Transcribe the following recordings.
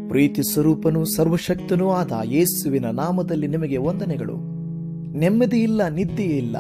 ಪ್ರೀತಿ ಸ್ವರೂಪನೂ ಸರ್ವಶಕ್ತನೂ ಆದ ಯೇಸುವಿನ ನಾಮದಲ್ಲಿ ನಿಮಗೆ ವಂದನೆಗಳು ನೆಮ್ಮದಿ ಇಲ್ಲ ನಿದ್ದೆ ಇಲ್ಲ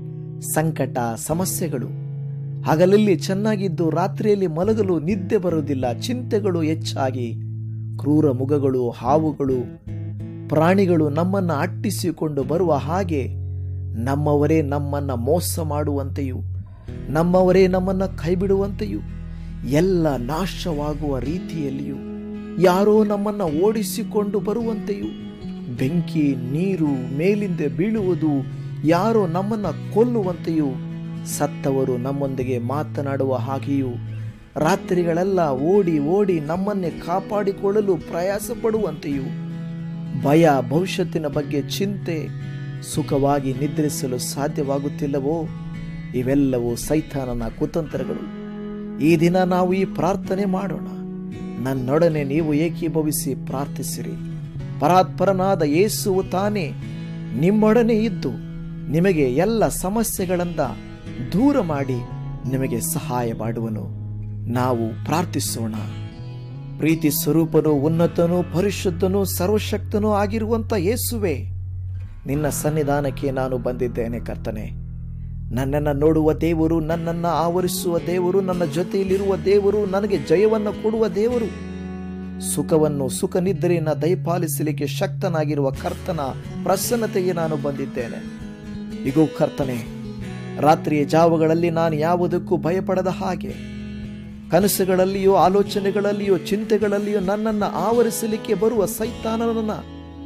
ಸಂಕಟ ಸಮಸ್ಯೆಗಳು ಹಗಲಲ್ಲಿ ಚೆನ್ನಾಗಿದ್ದು ರಾತ್ರಿಯಲ್ಲಿ ಮಲಗಲು ನಿದ್ದೆ ಬರುವುದಿಲ್ಲ ಚಿಂತೆಗಳು ಹೆಚ್ಚಾಗಿ ಕ್ರೂರ ಮುಖಗಳು ಹಾವುಗಳು ಪ್ರಾಣಿಗಳು ನಮ್ಮನ್ನ ಅಟ್ಟಿಸಿಕೊಂಡು ಬರುವ ಹಾಗೆ ನಮ್ಮವರೇ ನಮ್ಮನ್ನ ಮೋಸ ಮಾಡುವಂತೆಯೂ ನಮ್ಮವರೇ ನಮ್ಮನ್ನ ಕೈಬಿಡುವಂತೆಯೂ ಎಲ್ಲ ನಾಶವಾಗುವ ರೀತಿಯಲ್ಲಿಯೂ ಯಾರೋ ನಮ್ಮನ್ನ ಓಡಿಸಿಕೊಂಡು ಬರುವಂತೆಯೂ ಬೆಂಕಿ ನೀರು ಮೇಲಿಂದ ಬೀಳುವುದು ಯಾರೋ ನಮ್ಮನ್ನ ಕೊಲ್ಲುವಂತೆಯೂ ಸತ್ತವರು ನಮ್ಮೊಂದಿಗೆ ಮಾತನಾಡುವ ಹಾಗೆಯೂ ರಾತ್ರಿಗಳೆಲ್ಲ ಓಡಿ ಓಡಿ ನಮ್ಮನ್ನೇ ಕಾಪಾಡಿಕೊಳ್ಳಲು ಪ್ರಯಾಸ ಪಡುವಂತೆಯೂ ಭಯ ಭವಿಷ್ಯತ್ತಿನ ಬಗ್ಗೆ ಚಿಂತೆ ಸುಖವಾಗಿ ನಿದ್ರಿಸಲು ಸಾಧ್ಯವಾಗುತ್ತಿಲ್ಲವೋ ಇವೆಲ್ಲವೂ ಸೈತಾನನ ಕುತಂತ್ರಗಳು ಈ ದಿನ ನಾವು ಈ ಪ್ರಾರ್ಥನೆ ಮಾಡೋಣ ನನ್ನೊಡನೆ ನೀವು ಏಕೀಭವಿಸಿ ಪ್ರಾರ್ಥಿಸಿರಿ ಪರಾತ್ಪರನಾದ ಯೇಸುವು ತಾನೇ ನಿಮ್ಮೊಡನೆ ಇದ್ದು ನಿಮಗೆ ಎಲ್ಲ ಸಮಸ್ಯೆಗಳಿಂದ ದೂರ ಮಾಡಿ ನಿಮಗೆ ಸಹಾಯ ಮಾಡುವನು ನಾವು ಪ್ರಾರ್ಥಿಸೋಣ ಪ್ರೀತಿ ಸ್ವರೂಪನು ಉನ್ನತನೂ ಪರಿಶುದ್ಧನೂ ಸರ್ವಶಕ್ತನೂ ಆಗಿರುವಂತ ಯೇಸುವೆ ನಿನ್ನ ಸನ್ನಿಧಾನಕ್ಕೆ ನಾನು ಬಂದಿದ್ದೇನೆ ಕರ್ತನೆ ನನ್ನನ್ನು ನೋಡುವ ದೇವರು ನನ್ನನ್ನು ಆವರಿಸುವ ದೇವರು ನನ್ನ ಜೊತೆಯಲ್ಲಿರುವ ದೇವರು ನನಗೆ ಜಯವನ್ನು ಕೊಡುವ ದೇವರು ಸುಖವನ್ನು ಸುಖ ನಿದ್ರೆಯನ್ನು ದಯಪಾಲಿಸಲಿಕ್ಕೆ ಶಕ್ತನಾಗಿರುವ ಕರ್ತನ ಪ್ರಸನ್ನತೆಗೆ ನಾನು ಬಂದಿದ್ದೇನೆ ಇಗೋ ಕರ್ತನೆ ರಾತ್ರಿಯ ಜಾವಗಳಲ್ಲಿ ನಾನು ಯಾವುದಕ್ಕೂ ಭಯಪಡದ ಹಾಗೆ ಕನಸುಗಳಲ್ಲಿಯೋ ಆಲೋಚನೆಗಳಲ್ಲಿಯೋ ಚಿಂತೆಗಳಲ್ಲಿಯೋ ನನ್ನನ್ನು ಆವರಿಸಲಿಕ್ಕೆ ಬರುವ ಸೈತಾನನನ್ನ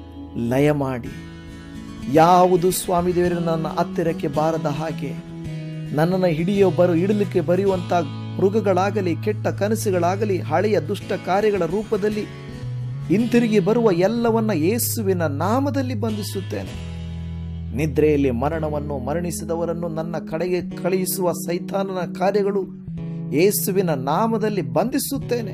ಲಯ ಮಾಡಿ ಯಾವುದು ಸ್ವಾಮಿ ದೇವರ ನನ್ನ ಹತ್ತಿರಕ್ಕೆ ಬಾರದ ಹಾಗೆ ನನ್ನನ್ನು ಹಿಡಿಯೋ ಬರು ಇಡಲಿಕ್ಕೆ ಬರೆಯುವಂತ ಮೃಗಗಳಾಗಲಿ ಕೆಟ್ಟ ಕನಸುಗಳಾಗಲಿ ಹಳೆಯ ದುಷ್ಟ ಕಾರ್ಯಗಳ ರೂಪದಲ್ಲಿ ಹಿಂತಿರುಗಿ ಬರುವ ಎಲ್ಲವನ್ನ ಯೇಸುವಿನ ನಾಮದಲ್ಲಿ ಬಂಧಿಸುತ್ತೇನೆ ನಿದ್ರೆಯಲ್ಲಿ ಮರಣವನ್ನು ಮರಣಿಸಿದವರನ್ನು ನನ್ನ ಕಡೆಗೆ ಕಳುಹಿಸುವ ಸೈತಾನನ ಕಾರ್ಯಗಳು ಯೇಸುವಿನ ನಾಮದಲ್ಲಿ ಬಂಧಿಸುತ್ತೇನೆ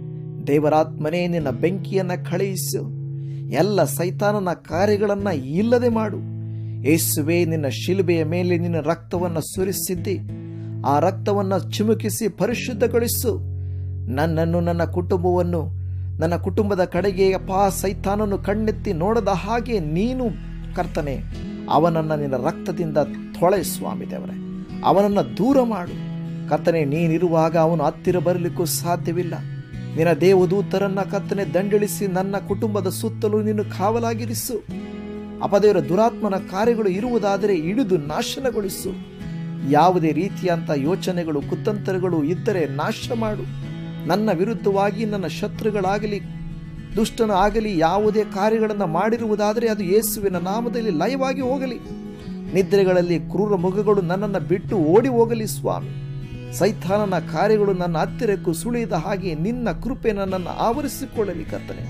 ದೇವರಾತ್ಮನೇ ನಿನ್ನ ಬೆಂಕಿಯನ್ನ ಕಳುಹಿಸು ಎಲ್ಲ ಸೈತಾನನ ಕಾರ್ಯಗಳನ್ನ ಇಲ್ಲದೆ ಮಾಡು ಯೇಸುವೆ ನಿನ್ನ ಶಿಲುಬೆಯ ಮೇಲೆ ನಿನ್ನ ರಕ್ತವನ್ನು ಸುರಿಸಿದ್ದಿ ಆ ರಕ್ತವನ್ನು ಚಿಮುಕಿಸಿ ಪರಿಶುದ್ಧಗೊಳಿಸು ನನ್ನನ್ನು ನನ್ನ ಕುಟುಂಬವನ್ನು ನನ್ನ ಕುಟುಂಬದ ಕಡೆಗೆ ಅಪಾ ಸೈತಾನನ್ನು ಕಣ್ಣೆತ್ತಿ ನೋಡದ ಹಾಗೆ ನೀನು ಕರ್ತನೆ ಅವನನ್ನು ನಿನ್ನ ರಕ್ತದಿಂದ ತೊಳೆ ಸ್ವಾಮಿ ದೇವರೇ ಅವನನ್ನು ದೂರ ಮಾಡು ಕರ್ತನೆ ನೀನಿರುವಾಗ ಅವನು ಹತ್ತಿರ ಬರಲಿಕ್ಕೂ ಸಾಧ್ಯವಿಲ್ಲ ನಿನ್ನ ದೇವದೂತರನ್ನ ಕತ್ತನೆ ದಂಡಳಿಸಿ ನನ್ನ ಕುಟುಂಬದ ಸುತ್ತಲೂ ನೀನು ಕಾವಲಾಗಿರಿಸು ಅಪದೇವರ ದುರಾತ್ಮನ ಕಾರ್ಯಗಳು ಇರುವುದಾದರೆ ಹಿಡಿದು ನಾಶನಗೊಳಿಸು ಯಾವುದೇ ರೀತಿಯಂತ ಯೋಚನೆಗಳು ಕುತಂತ್ರಗಳು ಇದ್ದರೆ ನಾಶ ಮಾಡು ನನ್ನ ವಿರುದ್ಧವಾಗಿ ನನ್ನ ಶತ್ರುಗಳಾಗಲಿ ದುಷ್ಟನ ಆಗಲಿ ಯಾವುದೇ ಕಾರ್ಯಗಳನ್ನು ಮಾಡಿರುವುದಾದರೆ ಅದು ಯೇಸುವಿನ ನಾಮದಲ್ಲಿ ಲಯವಾಗಿ ಹೋಗಲಿ ನಿದ್ರೆಗಳಲ್ಲಿ ಕ್ರೂರ ಮುಖಗಳು ನನ್ನನ್ನು ಬಿಟ್ಟು ಓಡಿ ಹೋಗಲಿ ಸ್ವಾಮಿ ಸೈತಾನನ ಕಾರ್ಯಗಳು ನನ್ನ ಹತ್ತಿರಕ್ಕೂ ಸುಳಿದ ಹಾಗೆ ನಿನ್ನ ಕೃಪೆ ನನ್ನನ್ನು ಆವರಿಸಿಕೊಳ್ಳಲಿ ಕರ್ತನೆ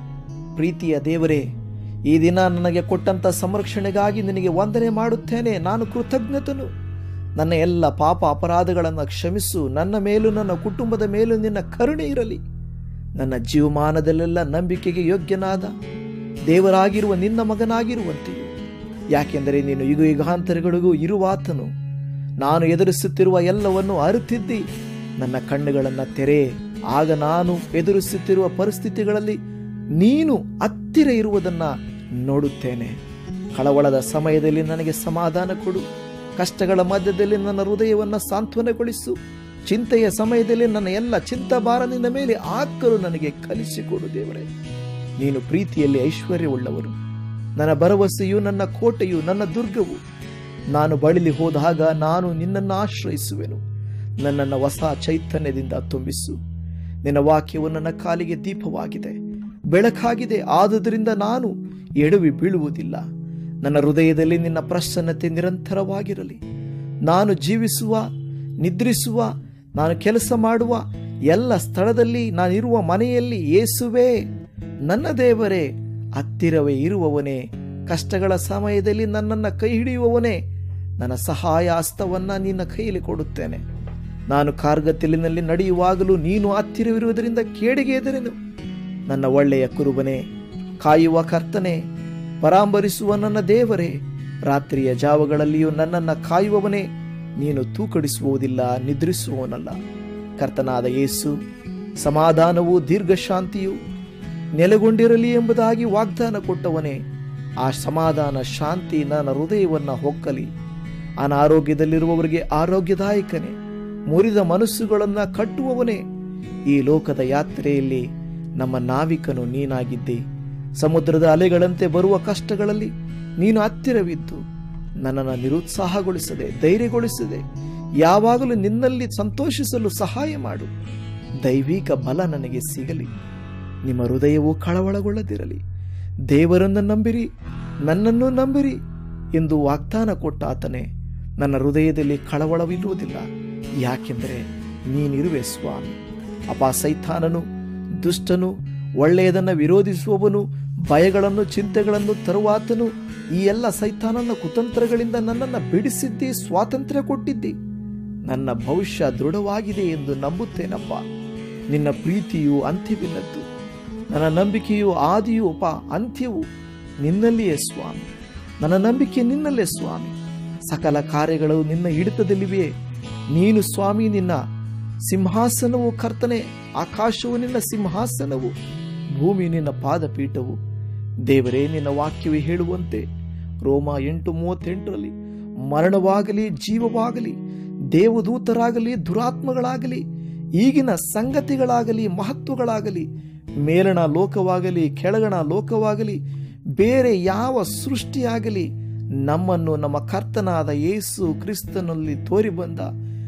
ಪ್ರೀತಿಯ ದೇವರೇ ಈ ದಿನ ನನಗೆ ಕೊಟ್ಟಂತ ಸಂರಕ್ಷಣೆಗಾಗಿ ನಿನಗೆ ವಂದನೆ ಮಾಡುತ್ತೇನೆ ನಾನು ಕೃತಜ್ಞತನು ನನ್ನ ಎಲ್ಲ ಪಾಪ ಅಪರಾಧಗಳನ್ನು ಕ್ಷಮಿಸು ನನ್ನ ಮೇಲೂ ನನ್ನ ಕುಟುಂಬದ ಮೇಲೂ ನಿನ್ನ ಕರುಣೆ ಇರಲಿ ನನ್ನ ಜೀವಮಾನದಲ್ಲೆಲ್ಲ ನಂಬಿಕೆಗೆ ಯೋಗ್ಯನಾದ ದೇವರಾಗಿರುವ ನಿನ್ನ ಮಗನಾಗಿರುವಂತೆಯೂ ಯಾಕೆಂದರೆ ನೀನು ಯುಗ ಯುಗಾಂತರಗಳಿಗೂ ಇರುವಾತನು ನಾನು ಎದುರಿಸುತ್ತಿರುವ ಎಲ್ಲವನ್ನು ಅರಿತಿದ್ದಿ ನನ್ನ ಕಣ್ಣುಗಳನ್ನು ತೆರೆ ಆಗ ನಾನು ಎದುರಿಸುತ್ತಿರುವ ಪರಿಸ್ಥಿತಿಗಳಲ್ಲಿ ನೀನು ಹತ್ತಿರ ಇರುವುದನ್ನ ನೋಡುತ್ತೇನೆ ಕಳವಳದ ಸಮಯದಲ್ಲಿ ನನಗೆ ಸಮಾಧಾನ ಕೊಡು ಕಷ್ಟಗಳ ಮಧ್ಯದಲ್ಲಿ ನನ್ನ ಹೃದಯವನ್ನು ಸಾಂತ್ವನಗೊಳಿಸು ಚಿಂತೆಯ ಸಮಯದಲ್ಲಿ ನನ್ನ ಎಲ್ಲ ಚಿಂತಭಾರ ನಿನ್ನ ಮೇಲೆ ಹಾಕಲು ನನಗೆ ಕಲಿಸಿಕೊಡು ದೇವರೇ ನೀನು ಪ್ರೀತಿಯಲ್ಲಿ ಐಶ್ವರ್ಯವುಳ್ಳವರು ನನ್ನ ಭರವಸೆಯು ನನ್ನ ಕೋಟೆಯು ನನ್ನ ದುರ್ಗವು ನಾನು ಬಳಲಿ ಹೋದಾಗ ನಾನು ನಿನ್ನನ್ನು ಆಶ್ರಯಿಸುವೆನು ನನ್ನನ್ನು ಹೊಸ ಚೈತನ್ಯದಿಂದ ತುಂಬಿಸು ನಿನ್ನ ವಾಕ್ಯವು ನನ್ನ ಕಾಲಿಗೆ ದೀಪವಾಗಿದೆ ಬೆಳಕಾಗಿದೆ ಆದುದರಿಂದ ನಾನು ಎಡವಿ ಬೀಳುವುದಿಲ್ಲ ನನ್ನ ಹೃದಯದಲ್ಲಿ ನಿನ್ನ ಪ್ರಸನ್ನತೆ ನಿರಂತರವಾಗಿರಲಿ ನಾನು ಜೀವಿಸುವ ನಿದ್ರಿಸುವ ನಾನು ಕೆಲಸ ಮಾಡುವ ಎಲ್ಲ ಸ್ಥಳದಲ್ಲಿ ನಾನಿರುವ ಮನೆಯಲ್ಲಿ ಯೇಸುವೇ ನನ್ನ ದೇವರೇ ಹತ್ತಿರವೇ ಇರುವವನೇ ಕಷ್ಟಗಳ ಸಮಯದಲ್ಲಿ ನನ್ನನ್ನು ಕೈ ಹಿಡಿಯುವವನೇ ನನ್ನ ಸಹಾಯ ಹಸ್ತವನ್ನ ನಿನ್ನ ಕೈಯಲ್ಲಿ ಕೊಡುತ್ತೇನೆ ನಾನು ಕಾರ್ಗತ್ತಿಲಿನಲ್ಲಿ ನಡೆಯುವಾಗಲೂ ನೀನು ಹತ್ತಿರವಿರುವುದರಿಂದ ಕೇಡಿಗೆ ಎದರೆನು ನನ್ನ ಒಳ್ಳೆಯ ಕುರುಬನೇ ಕಾಯುವ ಕರ್ತನೆ ಪರಾಂಬರಿಸುವ ನನ್ನ ದೇವರೇ ರಾತ್ರಿಯ ಜಾವಗಳಲ್ಲಿಯೂ ನನ್ನನ್ನು ಕಾಯುವವನೇ ನೀನು ತೂಕಡಿಸುವುದಿಲ್ಲ ನಿದ್ರಿಸುವವನಲ್ಲ ಕರ್ತನಾದ ಯೇಸು ಸಮಾಧಾನವೂ ದೀರ್ಘಶಾಂತಿಯು ನೆಲೆಗೊಂಡಿರಲಿ ಎಂಬುದಾಗಿ ವಾಗ್ದಾನ ಕೊಟ್ಟವನೇ ಆ ಸಮಾಧಾನ ಶಾಂತಿ ನನ್ನ ಹೃದಯವನ್ನ ಹೊಕ್ಕಲಿ ಅನಾರೋಗ್ಯದಲ್ಲಿರುವವರಿಗೆ ಆರೋಗ್ಯದಾಯಕನೇ ಮುರಿದ ಮನಸ್ಸುಗಳನ್ನ ಕಟ್ಟುವವನೇ ಈ ಲೋಕದ ಯಾತ್ರೆಯಲ್ಲಿ ನಮ್ಮ ನಾವಿಕನು ನೀನಾಗಿದ್ದೆ ಸಮುದ್ರದ ಅಲೆಗಳಂತೆ ಬರುವ ಕಷ್ಟಗಳಲ್ಲಿ ನೀನು ಹತ್ತಿರವಿದ್ದು ನನ್ನನ್ನು ನಿರುತ್ಸಾಹಗೊಳಿಸದೆ ಧೈರ್ಯಗೊಳಿಸದೆ ಯಾವಾಗಲೂ ನಿನ್ನಲ್ಲಿ ಸಂತೋಷಿಸಲು ಸಹಾಯ ಮಾಡು ದೈವಿಕ ಬಲ ನನಗೆ ಸಿಗಲಿ ನಿಮ್ಮ ಹೃದಯವು ಕಳವಳಗೊಳ್ಳದಿರಲಿ ದೇವರನ್ನು ನಂಬಿರಿ ನನ್ನನ್ನು ನಂಬಿರಿ ಎಂದು ವಾಗ್ದಾನ ಕೊಟ್ಟ ಆತನೇ ನನ್ನ ಹೃದಯದಲ್ಲಿ ಕಳವಳವಿಲ್ಲುವುದಿಲ್ಲ ಯಾಕೆಂದರೆ ನೀನಿರುವೆ ಸ್ವಾಮಿ ಅಪ ಸೈತಾನನು ದುಷ್ಟನು ಒಳ್ಳೆಯದನ್ನು ವಿರೋಧಿಸುವವನು ಭಯಗಳನ್ನು ಚಿಂತೆಗಳನ್ನು ತರುವಾತನು ಈ ಎಲ್ಲ ಸೈತಾನನ ಕುತಂತ್ರಗಳಿಂದ ನನ್ನನ್ನು ಬಿಡಿಸಿದ್ದಿ ಸ್ವಾತಂತ್ರ್ಯ ಕೊಟ್ಟಿದ್ದಿ ನನ್ನ ಭವಿಷ್ಯ ದೃಢವಾಗಿದೆ ಎಂದು ನಂಬುತ್ತೇನಪ್ಪ ನಿನ್ನ ಪ್ರೀತಿಯು ಅಂತ್ಯವಿಲ್ಲದ್ದು ನನ್ನ ನಂಬಿಕೆಯು ಆದಿಯು ಅಪ ಅಂತ್ಯವು ನಿನ್ನಲ್ಲಿಯೇ ಸ್ವಾಮಿ ನನ್ನ ನಂಬಿಕೆ ನಿನ್ನಲ್ಲೇ ಸ್ವಾಮಿ ಸಕಲ ಕಾರ್ಯಗಳು ನಿನ್ನ ಹಿಡಿತದಲ್ಲಿವೆಯೇ ನೀನು ಸ್ವಾಮಿ ನಿನ್ನ ಸಿಂಹಾಸನವು ಕರ್ತನೆ ಆಕಾಶವು ನಿನ್ನ ಸಿಂಹಾಸನವು ಭೂಮಿ ನಿನ್ನ ಪಾದಪೀಠವು ದೇವರೇ ನಿನ್ನ ವಾಕ್ಯವೇ ಹೇಳುವಂತೆ ರೋಮ ಎಂಟು ಮೂವತ್ತೆಂಟರಲ್ಲಿ ಮರಣವಾಗಲಿ ಜೀವವಾಗಲಿ ದೇವದೂತರಾಗಲಿ ದುರಾತ್ಮಗಳಾಗಲಿ ಈಗಿನ ಸಂಗತಿಗಳಾಗಲಿ ಮಹತ್ವಗಳಾಗಲಿ ಮೇಲಣ ಲೋಕವಾಗಲಿ ಕೆಳಗಣ ಲೋಕವಾಗಲಿ ಬೇರೆ ಯಾವ ಸೃಷ್ಟಿಯಾಗಲಿ ನಮ್ಮನ್ನು ನಮ್ಮ ಕರ್ತನಾದ ಯೇಸು ಕ್ರಿಸ್ತನಲ್ಲಿ ತೋರಿ ಬಂದ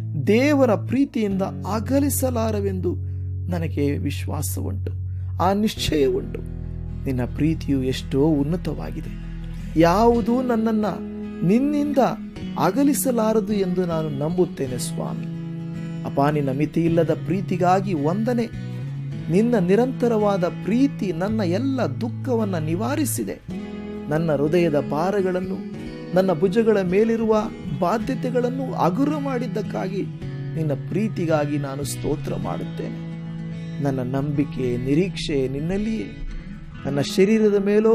ದೇವರ ಪ್ರೀತಿಯಿಂದ ಅಗಲಿಸಲಾರವೆಂದು ನನಗೆ ವಿಶ್ವಾಸ ಉಂಟು ಆ ನಿಶ್ಚಯ ಉಂಟು ನಿನ್ನ ಪ್ರೀತಿಯು ಎಷ್ಟೋ ಉನ್ನತವಾಗಿದೆ ಯಾವುದೂ ನನ್ನನ್ನು ನಿನ್ನಿಂದ ಅಗಲಿಸಲಾರದು ಎಂದು ನಾನು ನಂಬುತ್ತೇನೆ ಸ್ವಾಮಿ ಅಪ್ಪ ನಿನ್ನ ಮಿತಿಯಿಲ್ಲದ ಪ್ರೀತಿಗಾಗಿ ವಂದನೆ ನಿನ್ನ ನಿರಂತರವಾದ ಪ್ರೀತಿ ನನ್ನ ಎಲ್ಲ ದುಃಖವನ್ನು ನಿವಾರಿಸಿದೆ ನನ್ನ ಹೃದಯದ ಭಾರಗಳನ್ನು ನನ್ನ ಭುಜಗಳ ಮೇಲಿರುವ ಬಾಧ್ಯತೆಗಳನ್ನು ಹಗುರ ಮಾಡಿದ್ದಕ್ಕಾಗಿ ನಿನ್ನ ಪ್ರೀತಿಗಾಗಿ ನಾನು ಸ್ತೋತ್ರ ಮಾಡುತ್ತೇನೆ ನನ್ನ ನಂಬಿಕೆ ನಿರೀಕ್ಷೆ ನಿನ್ನಲ್ಲಿಯೇ ನನ್ನ ಶರೀರದ ಮೇಲೋ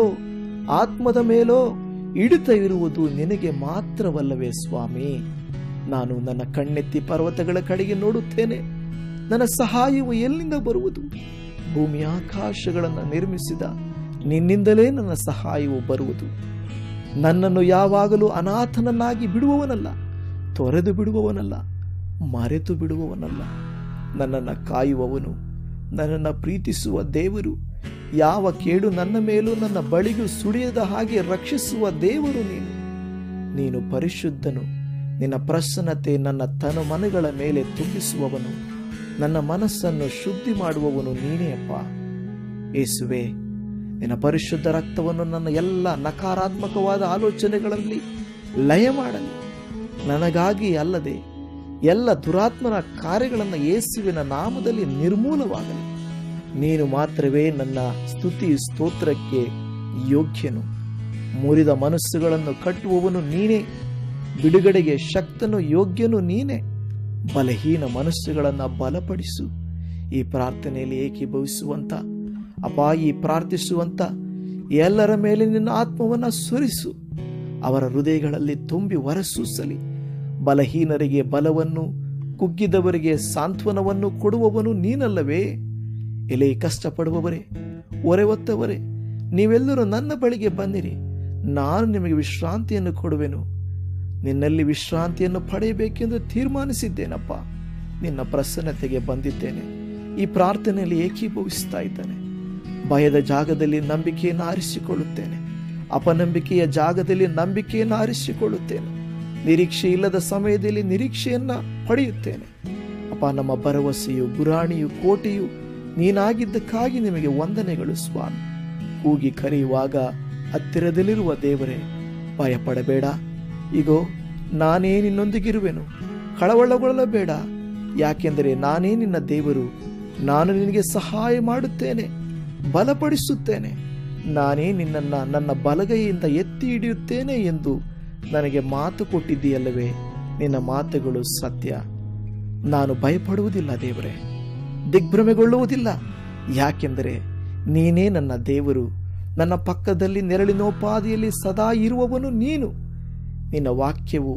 ಆತ್ಮದ ಮೇಲೋ ಹಿಡಿತ ಇರುವುದು ನಿನಗೆ ಮಾತ್ರವಲ್ಲವೇ ಸ್ವಾಮಿ ನಾನು ನನ್ನ ಕಣ್ಣೆತ್ತಿ ಪರ್ವತಗಳ ಕಡೆಗೆ ನೋಡುತ್ತೇನೆ ನನ್ನ ಸಹಾಯವು ಎಲ್ಲಿಂದ ಬರುವುದು ಭೂಮಿ ಆಕಾಶಗಳನ್ನು ನಿರ್ಮಿಸಿದ ನಿನ್ನಿಂದಲೇ ನನ್ನ ಸಹಾಯವು ಬರುವುದು ನನ್ನನ್ನು ಯಾವಾಗಲೂ ಅನಾಥನನ್ನಾಗಿ ಬಿಡುವವನಲ್ಲ ತೊರೆದು ಬಿಡುವವನಲ್ಲ ಮರೆತು ಬಿಡುವವನಲ್ಲ ನನ್ನನ್ನು ಕಾಯುವವನು ನನ್ನನ್ನು ಪ್ರೀತಿಸುವ ದೇವರು ಯಾವ ಕೇಡು ನನ್ನ ಮೇಲೂ ನನ್ನ ಬಳಿಗೂ ಸುಳಿಯದ ಹಾಗೆ ರಕ್ಷಿಸುವ ದೇವರು ನೀನು ನೀನು ಪರಿಶುದ್ಧನು ನಿನ್ನ ಪ್ರಸನ್ನತೆ ನನ್ನ ತನು ಮನೆಗಳ ಮೇಲೆ ತುಂಬಿಸುವವನು ನನ್ನ ಮನಸ್ಸನ್ನು ಶುದ್ಧಿ ಮಾಡುವವನು ನೀನೇ ಅಪ್ಪ ಏಸುವೆ ನಿನ್ನ ಪರಿಶುದ್ಧ ರಕ್ತವನ್ನು ನನ್ನ ಎಲ್ಲ ನಕಾರಾತ್ಮಕವಾದ ಆಲೋಚನೆಗಳಲ್ಲಿ ಲಯ ಮಾಡಲಿ ನನಗಾಗಿ ಅಲ್ಲದೆ ಎಲ್ಲ ದುರಾತ್ಮನ ಕಾರ್ಯಗಳನ್ನು ಯೇಸುವಿನ ನಾಮದಲ್ಲಿ ನಿರ್ಮೂಲವಾಗಲಿ ನೀನು ಮಾತ್ರವೇ ನನ್ನ ಸ್ತುತಿ ಸ್ತೋತ್ರಕ್ಕೆ ಯೋಗ್ಯನು ಮುರಿದ ಮನಸ್ಸುಗಳನ್ನು ಕಟ್ಟುವವನು ನೀನೇ ಬಿಡುಗಡೆಗೆ ಶಕ್ತನು ಯೋಗ್ಯನು ನೀನೇ ಬಲಹೀನ ಮನಸ್ಸುಗಳನ್ನು ಬಲಪಡಿಸು ಈ ಪ್ರಾರ್ಥನೆಯಲ್ಲಿ ಏಕೀಭವಿಸುವಂತ ಅಪಾಯಿ ಪ್ರಾರ್ಥಿಸುವಂತ ಎಲ್ಲರ ಮೇಲೆ ನಿನ್ನ ಆತ್ಮವನ್ನು ಸುರಿಸು ಅವರ ಹೃದಯಗಳಲ್ಲಿ ತುಂಬಿ ಹೊರಸೂಸಲಿ ಬಲಹೀನರಿಗೆ ಬಲವನ್ನು ಕುಗ್ಗಿದವರಿಗೆ ಸಾಂತ್ವನವನ್ನು ಕೊಡುವವನು ನೀನಲ್ಲವೇ ಎಲೆ ಕಷ್ಟಪಡುವವರೇ ಒರೆ ಹೊತ್ತವರೇ ನೀವೆಲ್ಲರೂ ನನ್ನ ಬಳಿಗೆ ಬಂದಿರಿ ನಾನು ನಿಮಗೆ ವಿಶ್ರಾಂತಿಯನ್ನು ಕೊಡುವೆನು ನಿನ್ನಲ್ಲಿ ವಿಶ್ರಾಂತಿಯನ್ನು ಪಡೆಯಬೇಕೆಂದು ತೀರ್ಮಾನಿಸಿದ್ದೇನಪ್ಪ ನಿನ್ನ ಪ್ರಸನ್ನತೆಗೆ ಬಂದಿದ್ದೇನೆ ಈ ಪ್ರಾರ್ಥನೆಯಲ್ಲಿ ಏಕೀಭವಿಸ್ತಾ ಇದ್ದಾನೆ ಭಯದ ಜಾಗದಲ್ಲಿ ನಂಬಿಕೆಯನ್ನು ಆರಿಸಿಕೊಳ್ಳುತ್ತೇನೆ ಅಪನಂಬಿಕೆಯ ಜಾಗದಲ್ಲಿ ನಂಬಿಕೆಯನ್ನು ಆರಿಸಿಕೊಳ್ಳುತ್ತೇನೆ ನಿರೀಕ್ಷೆ ಇಲ್ಲದ ಸಮಯದಲ್ಲಿ ನಿರೀಕ್ಷೆಯನ್ನ ಪಡೆಯುತ್ತೇನೆ ಅಪ್ಪ ನಮ್ಮ ಭರವಸೆಯು ಗುರಾಣಿಯು ಕೋಟೆಯು ನೀನಾಗಿದ್ದಕ್ಕಾಗಿ ನಿಮಗೆ ವಂದನೆಗಳು ಸ್ವಾಮಿ ಕೂಗಿ ಕರೆಯುವಾಗ ಹತ್ತಿರದಲ್ಲಿರುವ ದೇವರೇ ಭಯಪಡಬೇಡ ಈಗೋ ನಾನೇ ನಿನ್ನೊಂದಿಗಿರುವೆನು ಕಳವಳಗೊಳ್ಳಬೇಡ ಯಾಕೆಂದರೆ ನಾನೇ ನಿನ್ನ ದೇವರು ನಾನು ನಿನಗೆ ಸಹಾಯ ಮಾಡುತ್ತೇನೆ ಬಲಪಡಿಸುತ್ತೇನೆ ನಾನೇ ನಿನ್ನನ್ನು ನನ್ನ ಬಲಗೈಯಿಂದ ಎತ್ತಿ ಹಿಡಿಯುತ್ತೇನೆ ಎಂದು ನನಗೆ ಮಾತು ಕೊಟ್ಟಿದ್ದೀಯಲ್ಲವೇ ನಿನ್ನ ಮಾತುಗಳು ಸತ್ಯ ನಾನು ಭಯಪಡುವುದಿಲ್ಲ ದೇವರೇ ದಿಗ್ಭ್ರಮೆಗೊಳ್ಳುವುದಿಲ್ಲ ಯಾಕೆಂದರೆ ನೀನೇ ನನ್ನ ದೇವರು ನನ್ನ ಪಕ್ಕದಲ್ಲಿ ನೆರಳಿನೋಪಾದಿಯಲ್ಲಿ ಸದಾ ಇರುವವನು ನೀನು ನಿನ್ನ ವಾಕ್ಯವು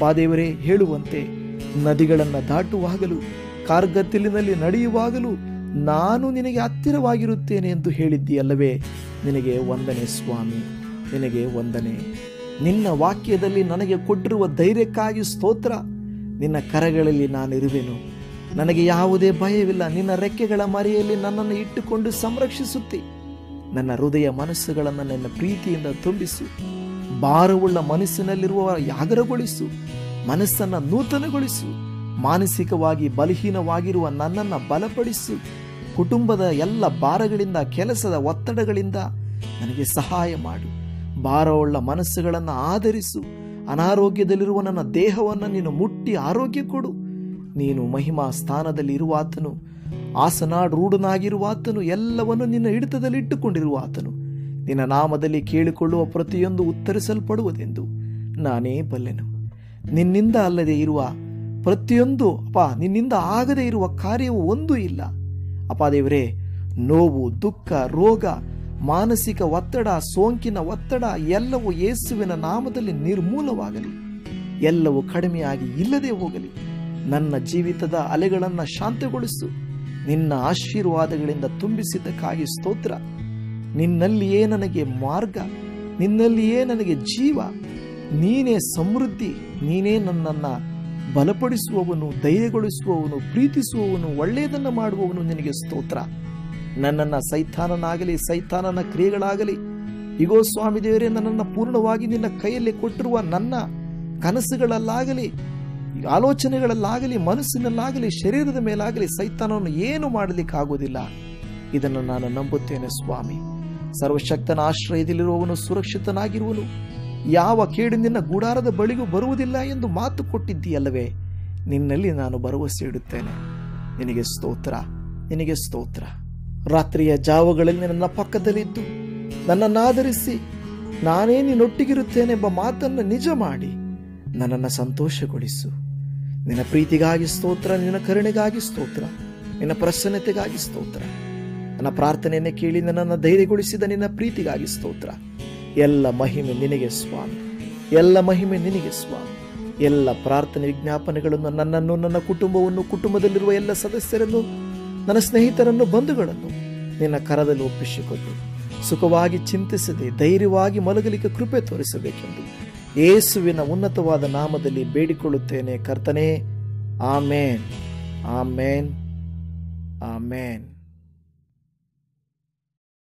ಅಪಾದೇವರೇ ಹೇಳುವಂತೆ ನದಿಗಳನ್ನು ದಾಟುವಾಗಲೂ ಕಾರ್ಗತ್ತಿಲಿನಲ್ಲಿ ನಡೆಯುವಾಗಲೂ ನಾನು ನಿನಗೆ ಹತ್ತಿರವಾಗಿರುತ್ತೇನೆ ಎಂದು ಹೇಳಿದ್ದೀಯಲ್ಲವೇ ನಿನಗೆ ವಂದನೆ ಸ್ವಾಮಿ ನಿನಗೆ ವಂದನೆ ನಿನ್ನ ವಾಕ್ಯದಲ್ಲಿ ನನಗೆ ಕೊಟ್ಟಿರುವ ಧೈರ್ಯಕ್ಕಾಗಿ ಸ್ತೋತ್ರ ನಿನ್ನ ಕರಗಳಲ್ಲಿ ನಾನಿರುವೆನು ನನಗೆ ಯಾವುದೇ ಭಯವಿಲ್ಲ ನಿನ್ನ ರೆಕ್ಕೆಗಳ ಮರೆಯಲ್ಲಿ ನನ್ನನ್ನು ಇಟ್ಟುಕೊಂಡು ಸಂರಕ್ಷಿಸುತ್ತಿ ನನ್ನ ಹೃದಯ ಮನಸ್ಸುಗಳನ್ನು ನನ್ನ ಪ್ರೀತಿಯಿಂದ ತುಂಬಿಸು ಭಾರವುಳ್ಳ ಮನಸ್ಸಿನಲ್ಲಿರುವ ಯಾಗರಗೊಳಿಸು ಮನಸ್ಸನ್ನು ನೂತನಗೊಳಿಸು ಮಾನಸಿಕವಾಗಿ ಬಲಹೀನವಾಗಿರುವ ನನ್ನನ್ನು ಬಲಪಡಿಸು ಕುಟುಂಬದ ಎಲ್ಲ ಭಾರಗಳಿಂದ ಕೆಲಸದ ಒತ್ತಡಗಳಿಂದ ನನಗೆ ಸಹಾಯ ಮಾಡು ಭಾರವುಳ್ಳ ಮನಸ್ಸುಗಳನ್ನು ಆಧರಿಸು ಅನಾರೋಗ್ಯದಲ್ಲಿರುವ ನನ್ನ ದೇಹವನ್ನು ನೀನು ಮುಟ್ಟಿ ಆರೋಗ್ಯ ಕೊಡು ನೀನು ಮಹಿಮಾ ಸ್ಥಾನದಲ್ಲಿ ಇರುವಾತನು ಆಸನಾಡೂಢನಾಗಿರುವಾತನು ಎಲ್ಲವನ್ನು ನಿನ್ನ ಹಿಡಿತದಲ್ಲಿ ಇಟ್ಟುಕೊಂಡಿರುವ ಆತನು ನಿನ್ನ ನಾಮದಲ್ಲಿ ಕೇಳಿಕೊಳ್ಳುವ ಪ್ರತಿಯೊಂದು ಉತ್ತರಿಸಲ್ಪಡುವುದೆಂದು ನಾನೇ ಬಲ್ಲೆನು ನಿನ್ನಿಂದ ಅಲ್ಲದೆ ಇರುವ ಪ್ರತಿಯೊಂದು ಅಪ್ಪ ನಿನ್ನಿಂದ ಆಗದೆ ಇರುವ ಕಾರ್ಯವು ಒಂದೂ ಇಲ್ಲ ಅಪ್ಪ ದೇವರೇ ನೋವು ದುಃಖ ರೋಗ ಮಾನಸಿಕ ಒತ್ತಡ ಸೋಂಕಿನ ಒತ್ತಡ ಎಲ್ಲವೂ ಯೇಸುವಿನ ನಾಮದಲ್ಲಿ ನಿರ್ಮೂಲವಾಗಲಿ ಎಲ್ಲವೂ ಕಡಿಮೆಯಾಗಿ ಇಲ್ಲದೆ ಹೋಗಲಿ ನನ್ನ ಜೀವಿತದ ಅಲೆಗಳನ್ನು ಶಾಂತಗೊಳಿಸು ನಿನ್ನ ಆಶೀರ್ವಾದಗಳಿಂದ ತುಂಬಿಸಿದ್ದಕ್ಕಾಗಿ ಸ್ತೋತ್ರ ನಿನ್ನಲ್ಲಿಯೇ ನನಗೆ ಮಾರ್ಗ ನಿನ್ನಲ್ಲಿಯೇ ನನಗೆ ಜೀವ ನೀನೇ ಸಮೃದ್ಧಿ ನೀನೇ ನನ್ನನ್ನು ಬಲಪಡಿಸುವವನು ಧೈರ್ಯಗೊಳಿಸುವವನು ಪ್ರೀತಿಸುವವನು ಒಳ್ಳೆಯದನ್ನು ಮಾಡುವವನು ನಿನಗೆ ಸ್ತೋತ್ರ ನನ್ನನ್ನು ಸೈತಾನನಾಗಲಿ ಸೈತಾನನ ಕ್ರಿಯೆಗಳಾಗಲಿ ಇಗೋ ಸ್ವಾಮಿ ದೇವರೇ ನನ್ನನ್ನು ಪೂರ್ಣವಾಗಿ ನಿನ್ನ ಕೈಯಲ್ಲಿ ಕೊಟ್ಟಿರುವ ನನ್ನ ಕನಸುಗಳಲ್ಲಾಗಲಿ ಆಲೋಚನೆಗಳಲ್ಲಾಗಲಿ ಮನಸ್ಸಿನಲ್ಲಾಗಲಿ ಶರೀರದ ಮೇಲಾಗಲಿ ಸೈತಾನವನ್ನು ಏನು ಮಾಡಲಿಕ್ಕಾಗೋದಿಲ್ಲ ಇದನ್ನು ನಾನು ನಂಬುತ್ತೇನೆ ಸ್ವಾಮಿ ಸರ್ವಶಕ್ತನ ಆಶ್ರಯದಲ್ಲಿರುವವನು ಸುರಕ್ಷಿತನಾಗಿರುವನು ಯಾವ ಕೇಡು ನಿನ್ನ ಗೂಡಾರದ ಬಳಿಗೂ ಬರುವುದಿಲ್ಲ ಎಂದು ಮಾತು ಕೊಟ್ಟಿದ್ದೀಯಲ್ಲವೇ ನಿನ್ನಲ್ಲಿ ನಾನು ಭರವಸೆ ಇಡುತ್ತೇನೆ ನಿನಗೆ ಸ್ತೋತ್ರ ನಿನಗೆ ಸ್ತೋತ್ರ ರಾತ್ರಿಯ ಜಾವಗಳಲ್ಲಿ ನನ್ನ ಪಕ್ಕದಲ್ಲಿದ್ದು ನನ್ನನ್ನಾಧರಿಸಿ ನಾನೇ ನಿನ್ನೊಟ್ಟಿಗಿರುತ್ತೇನೆಂಬ ಮಾತನ್ನು ನಿಜ ಮಾಡಿ ನನ್ನನ್ನು ಸಂತೋಷಗೊಳಿಸು ನಿನ್ನ ಪ್ರೀತಿಗಾಗಿ ಸ್ತೋತ್ರ ನಿನ್ನ ಕರುಣೆಗಾಗಿ ಸ್ತೋತ್ರ ನಿನ್ನ ಪ್ರಸನ್ನತೆಗಾಗಿ ಸ್ತೋತ್ರ ನನ್ನ ಪ್ರಾರ್ಥನೆಯನ್ನು ಕೇಳಿ ನನ್ನನ್ನು ಧೈರ್ಯಗೊಳಿಸಿದ ನಿನ್ನ ಪ್ರೀತಿಗಾಗಿ ಸ್ತೋತ್ರ ಎಲ್ಲ ಮಹಿಮೆ ನಿನಗೆ ಸ್ವಾಮಿ ಎಲ್ಲ ಮಹಿಮೆ ನಿನಗೆ ಸ್ವಾಮಿ ಎಲ್ಲ ಪ್ರಾರ್ಥನೆ ವಿಜ್ಞಾಪನೆಗಳನ್ನು ನನ್ನನ್ನು ನನ್ನ ಕುಟುಂಬವನ್ನು ಕುಟುಂಬದಲ್ಲಿರುವ ಎಲ್ಲ ಸದಸ್ಯರನ್ನು ನನ್ನ ಸ್ನೇಹಿತರನ್ನು ಬಂಧುಗಳನ್ನು ನಿನ್ನ ಕರದಲ್ಲಿ ಒಪ್ಪಿಸಿಕೊಟ್ಟು ಸುಖವಾಗಿ ಚಿಂತಿಸದೆ ಧೈರ್ಯವಾಗಿ ಮಲಗಲಿಕ್ಕೆ ಕೃಪೆ ತೋರಿಸಬೇಕೆಂದು ಯೇಸುವಿನ ಉನ್ನತವಾದ ನಾಮದಲ್ಲಿ ಬೇಡಿಕೊಳ್ಳುತ್ತೇನೆ ಕರ್ತನೇ ಆಮೇನ್ ಆಮೇನ್ ಆಮೇನ್